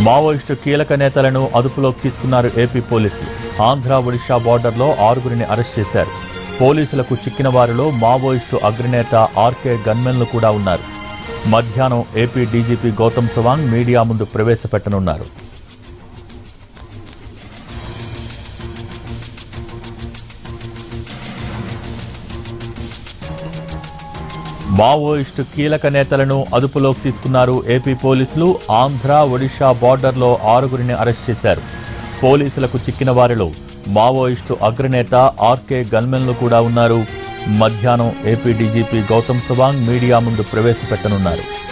Maoist కీలక నేతలను అదుపులోకి తీసుకున్నారు ఏపీ పోలీసులు ఆంధ్ర ఒడిషా బార్డర్లో ఆరుగురిని అరెస్ట్ చేశారు పోలీసులకు చిక్కిన వారిలో మావోయిస్టు అగ్రనేత ఆర్కే గన్మెన్లు కూడా ఉన్నారు మధ్యాహ్నం AP DGP Gautam Sawang media ముందు ప్రవేశపెట్టనున్నారు మావోయిస్టు కీలక నేతలను అదుపులోకి తీసుకున్నారు ఏపీ పోలీసులు ఆంధ్ర ఒడిషా బార్డర్లో ఆరుగురిని అరెస్ట్ చేశారు పోలీసులకు చిక్కిన వారిలో మావోయిస్టు అగ్రనేత ఆర్కే గన్మెన్లు కూడా ఉన్నారు మధ్యాహ్నం AP DGP Gautam Sawang media ముందు ప్రవేశపెట్టనున్నారు